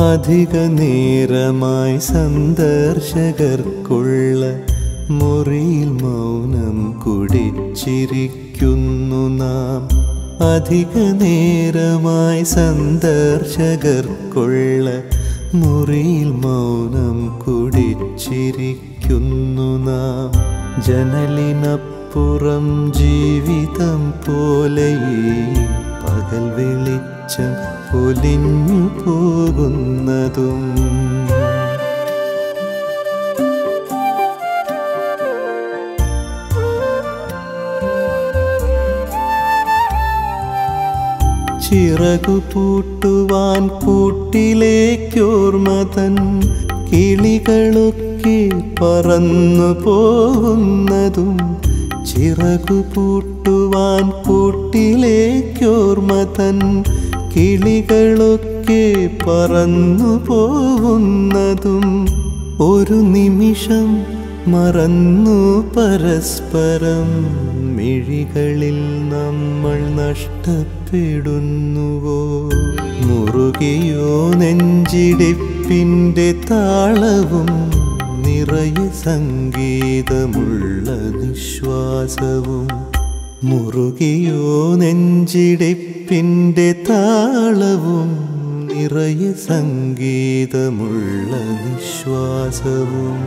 അധിക നേരമായി സന്ദർശകർക്കുള്ള മുറിയിൽ മൗനം കുടിച്ചിരിക്കുന്നു നാം അധിക നേരമായി സന്ദർശകർക്കുള്ള മുറിയിൽ മൗനം കുടിച്ചിരിക്കുന്നു നാം ജനലിനപ്പുറം ജീവിതം പോലെ ഈ പകൽ വെളിച്ചം പൊലിഞ്ഞു പോകുന്നതും ചിറകു പൂട്ടുവാൻ കൂട്ടിലേക്കോർമതൻ കിളികളൊക്കെ പറന്നു പോകുന്നതും ചിറകു പൂട്ടുവാൻ കൂട്ടിലേക്കോർമതൻ കിളികളൊക്കെ പറന്നു പോകുന്നതും ഒരു നിമിഷം മറന്നു പരസ്പരം മിഴികളിൽ നമ്മൾ നഷ്ടപ്പെടുന്നുവോ മുറുകിയോ നെഞ്ചിടിപ്പിൻ്റെ താളവും നിറയെ സംഗീതമുള്ള നിശ്വാസവും മുറുകിയോ നെഞ്ചിടിപ്പിൻ്റെ താളവും നിറയെ സംഗീതമുള്ള നിശ്വാസവും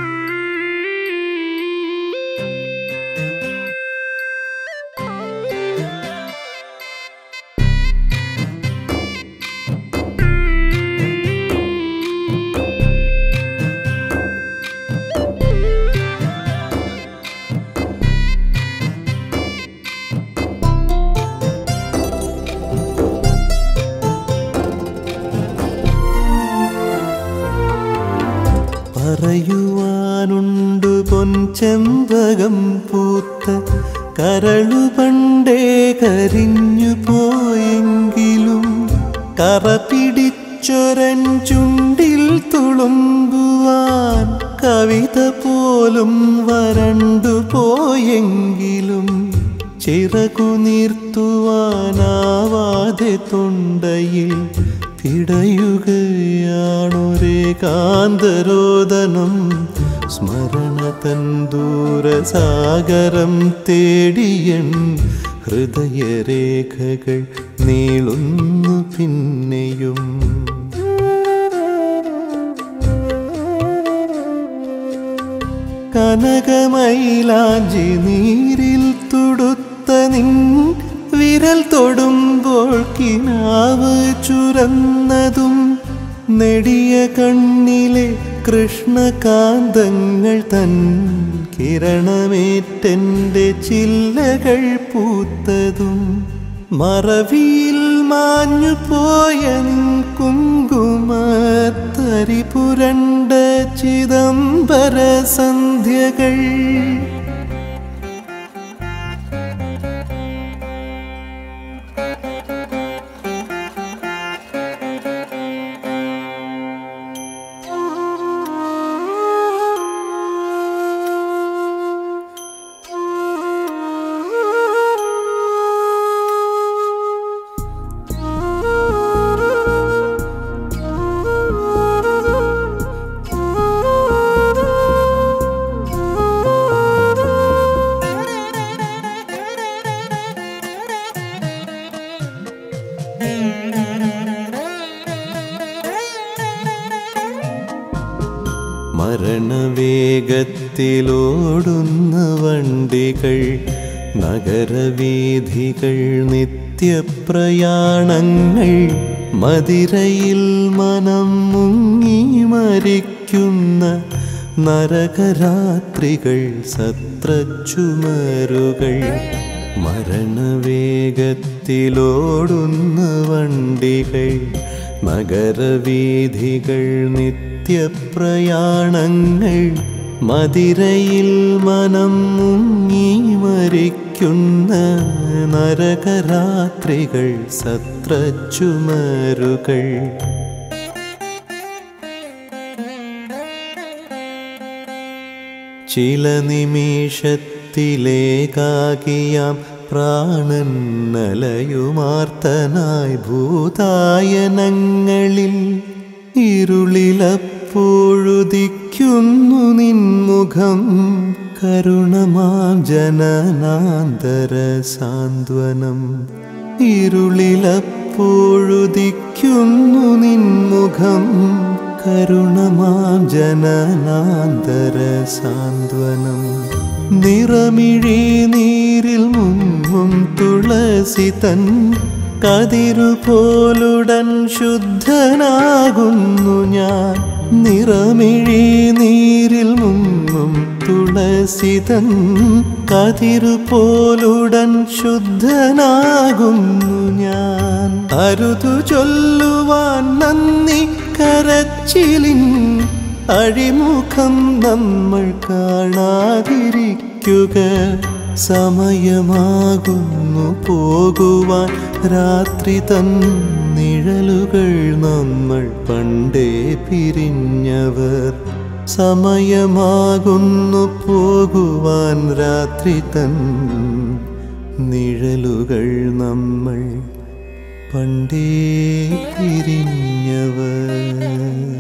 പറയുവാനുണ്ട് പൊൻചെമ്പകം പൂത്ത കരളു പണ്ടേ കരിഞ്ഞു പോയെങ്കിലും കറ പിടിച്ചൊരൻ ചുണ്ടിൽ തുളുമ്പുവാൻ കവിത പോലും വരണ്ടു പോയെങ്കിലും ചിറകു നീർത്തുവാനാവാതെ തൊണ്ടയിൽ പിടയുകയാണൊരേ കാന്തരോദനം സ്മരണ തൻ ദൂരസാഗരം തേടിയൻ ഹൃദയരേഖകൾ നീളുന്നു പിന്നെയും കനകമൈലാഞ്ചി നീരിൽ തുടുത്ത നിൻ വിരൽ തൊടുമ്പോൾ കിനാവ് ചുരന്നതും നെടിയ കണ്ണിലെ കൃഷ്ണകാന്തങ്ങൾ തൻ കിരണമേറ്റെൻ്റെ ചില്ലകൾ പൂത്തതും മറവിയിൽ മാഞ്ഞു പോയ നിൻ കുങ്കുമത്തരി പുരണ്ട ചിദംബര സന്ധ്യകൾ മരണവേഗത്തിലോടുന്ന വണ്ടികൾ നഗരവീഥികൾ നിത്യപ്രയാണങ്ങൾ മതിരയിൽ മനം മുങ്ങി മരിക്കുന്ന നരകരാത്രികൾ സത്രച്ചുമരുകൾ മരണവേഗത്തിലോടുന്ന വണ്ടികൾ നഗരവീഥികൾ നിത്യപ്രയാണങ്ങൾ മതിരയിൽ മനം മുങ്ങി മരിക്കുന്ന നരകരാത്രികൾ സത്രച്ചുമരുകൾ ചില നിമിഷത്തിലേകാകിയാം പ്രാണൻ നലയുമാർത്തനായി ഭൂതായനങ്ങളിൽ ഇരുളിലപ്പോഴുദിക്കുന്നു നിൻമുഖം കരുണമാം ജനനാന്തര സാന്ത്വനം ഇരുളിലപ്പോഴുദിക്കുന്നു നിൻമുഖം കരുണമാം ജനനാന്തര സാന്ത്വനം നിറമിഴി നീരിൽ മുങ്ങും തുളസി തൻ കതിരുപോലുടൻ ശുദ്ധനാകുന്നു ഞാൻ നിറമിഴി നീരിൽ മുങ്ങും തുളസിതൻ കതിരുപോലുടൻ ശുദ്ധനാകുന്നു ഞാൻ അരുതു ചൊല്ലുവാൻ നന്ദി കരച്ചിലിൻ അഴിമുഖം നമ്മൾ കാണാതിരിക്കുക സമയമാകുന്നു പോകുവാൻ രാത്രി തൻ നിഴലുകൾ നമ്മൾ പണ്ടേ പിരിഞ്ഞവർ സമയമാകുന്നു പോകുവാൻ രാത്രി തൻ നിഴലുകൾ നമ്മൾ പണ്ടേ പിരിഞ്ഞവർ